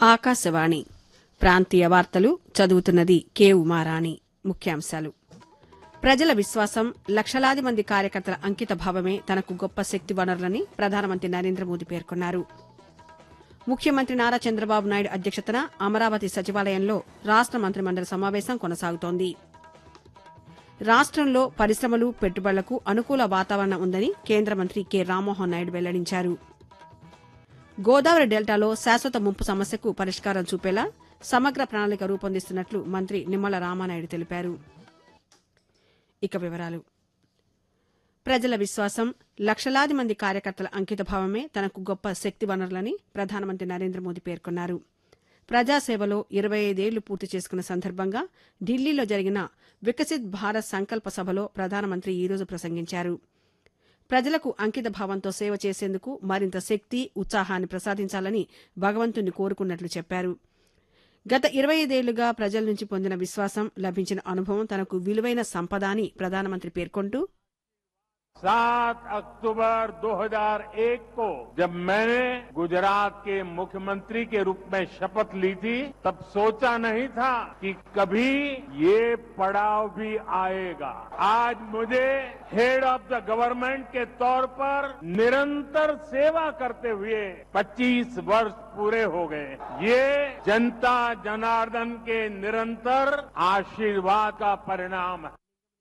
ఆకాశవాణి ప్రాంతీయ వార్తలు చదువుతున్నది కె ఉమారాణి ముఖ్యాంశాలు ప్రజల విశ్వాసం లక్షలాది మంది కార్యకర్తల అంకిత భావమే తనకు గొప్ప శక్తి వనరులని ప్రధానమంత్రి నరేంద్ర మోదీ పేర్కొన్నారు ముఖ్యమంత్రి నారా చంద్రబాబు నాయుడు అధ్యక్షతన అమరావతి సచివాలయంలో రాష్ట మంత్రిమండలి సమావేశం కొనసాగుతోంది రాష్ట్రంలో పరిశ్రమలు పెట్టుబడులకు అనుకూల వాతావరణం ఉందని కేంద్ర మంత్రి కె రామ్మోహన్ నాయుడు వెల్లడించారు గోదావరి డెల్టాలో శాశ్వత ముంపు సమస్యకు పరిష్కారం చూపేలా సమగ్ర ప్రణాళిక రూపొందిస్తున్నట్లు మంత్రి నిమ్మల రామానాయుడు తెలిపారు ఇక వివరాలు ప్రజల విశ్వాసం లక్షలాది మంది కార్యకర్తల అంకితభావమే తనకు గొప్ప శక్తి వనరులని ప్రధానమంత్రి నరేంద్ర మోదీ పేర్కొన్నారు ప్రజాసేవలో ఇరవై ఐదేళ్లు పూర్తి చేసుకున్న సందర్భంగా ఢిల్లీలో జరిగిన వికసిత్ భారత్ సంకల్ప సభలో ప్రధానమంత్రి ఈరోజు ప్రసంగించారు ప్రజలకు అంకిత భావంతో సేవ చేసేందుకు మరింత శక్తి ఉత్సాహాన్ని ప్రసాదించాలని భగవంతుణ్ణి కోరుకున్నట్లు చెప్పారు గత ఇరవై ఐదేళ్లుగా ప్రజల నుంచి పొందిన విశ్వాసం లభించిన అనుభవం తనకు విలువైన సంపద అని ప్రధానమంత్రి పేర్కొంటూ सात अक्टूबर 2001 को जब मैंने गुजरात के मुख्यमंत्री के रूप में शपथ ली थी तब सोचा नहीं था कि कभी ये पड़ाव भी आएगा आज मुझे हेड ऑफ द गवर्नमेंट के तौर पर निरंतर सेवा करते हुए 25 वर्ष पूरे हो गए ये जनता जनार्दन के निरंतर आशीर्वाद का परिणाम है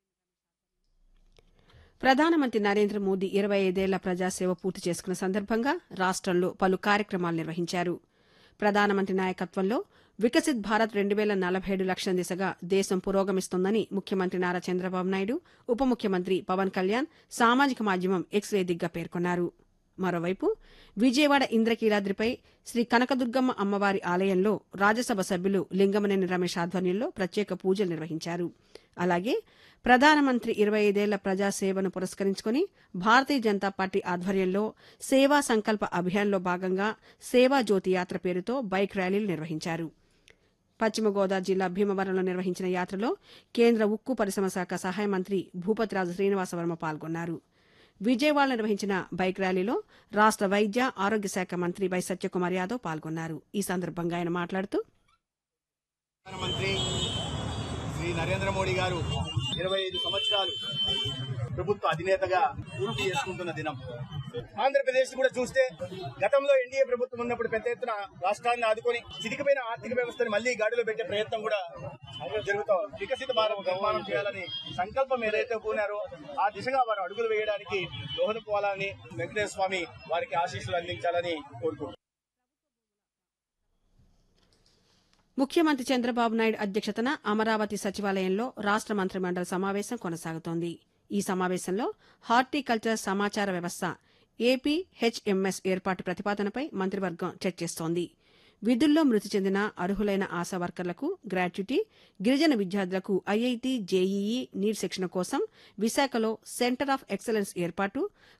ప్రధానమంత్రి నరేంద్ర మోదీ ఇరవై ఐదేళ్ల ప్రజాసేవ పూర్తి చేసుకున్న సందర్భంగా రాష్టంలో పలు కార్యక్రమాలు నిర్వహించారు ప్రధానమంత్రి నాయకత్వంలో వికసిత్ భారత్ రెండు వేల నలభై ఏడు లక్ష్యం దిశగా దేశం పురోగమిస్తోందని ముఖ్యమంత్రి నారా చంద్రబాబు నాయుడు ఉప ముఖ్యమంత్రి పవన్ కళ్యాణ్ సామాజిక మాధ్యమం ఎక్స్ వేదికగా పేర్కొన్నారు మరోవైపు విజయవాడ ఇంద్రకీలాద్రిపై శ్రీ కనకదుర్గమ్మ అమ్మవారి ఆలయంలో రాజ్యసభ సభ్యులు లింగమనేని రమేష్ ఆధ్వర్యంలో ప్రత్యేక పూజలు నిర్వహించారు అలాగే ప్రధానమంత్రి ఇరవై ఐదేళ్ల ప్రజాసేవను పురస్కరించుకుని భారతీయ జనతా పార్టీ ఆధ్వర్యంలో సేవా సంకల్ప అభియాన్లో భాగంగా సేవా జ్యోతి యాత్ర పేరుతో బైక్ ర్యాలీలు నిర్వహించారు పశ్చిమ గోదావరి జిల్లా భీమవరంలో నిర్వహించిన యాత్రలో కేంద్ర ఉక్కు పరిశ్రమ శాఖ సహాయ మంత్రి భూపతిరాజు శ్రీనివాసవర్మ పాల్గొన్నారు విజయవాడ నిర్వహించిన బైక్ ర్యాలీలో రాష్ట వైద్య ఆరోగ్య శాఖ మంత్రి వై సత్యకుమార్ యాదవ్ పాల్గొన్నారు ఈ సందర్భంగా ఆయన మాట్లాడుతూ ప్రధానమంత్రి శ్రీ నరేంద్ర మోడీ గారు ఇరవై ఐదు సంవత్సరాలు ప్రభుత్వ అధినేతగా పూర్తి చేసుకుంటున్న దినం ఆంధ్రప్రదేశ్ కూడా చూస్తే గతంలో ఎన్డీఏ ప్రభుత్వం ఉన్నప్పుడు పెద్ద ఎత్తున రాష్ట్రాన్ని ఆదుకొని చితికిపోయిన ఆర్థిక వ్యవస్థను మళ్లీ గాడిలో పెట్టే ప్రయత్నం కూడా జరుగుతా ఉంది. వికసిత భారత్ నిర్మాణం చేయాలని సంకల్పం ఏదైతే పూనారో ఆ దిశగా వారు అడుగులు వేయడానికి దోహదపోవాలని వెంకటేశ్వర స్వామి వారికి ఆశీస్సులు అందించాలని కోరుకుంటున్నారు ముఖ్యమంత్రి చంద్రబాబు నాయుడు అధ్యక్షతన అమరావతి సచివాలయంలో రాష్ట మంత్రిమండలి సమావేశం కొనసాగుతోంది ఈ సమావేశంలో హార్టికల్చర్ సమాచార వ్యవస్థ ఏపీ హెచ్ఎంఎస్ ఏర్పాటు ప్రతిపాదనపై మంత్రివర్గం చర్చిస్తోంది విధుల్లో మృతి చెందిన అర్హులైన ఆశా వర్కర్లకు గ్రాట్యుటీ గిరిజన విద్యార్థులకు ఐఐటి జేఈఈ నీట్ శిక్షణ కోసం విశాఖలో సెంటర్ ఆఫ్ ఎక్సలెన్స్ ఏర్పాటు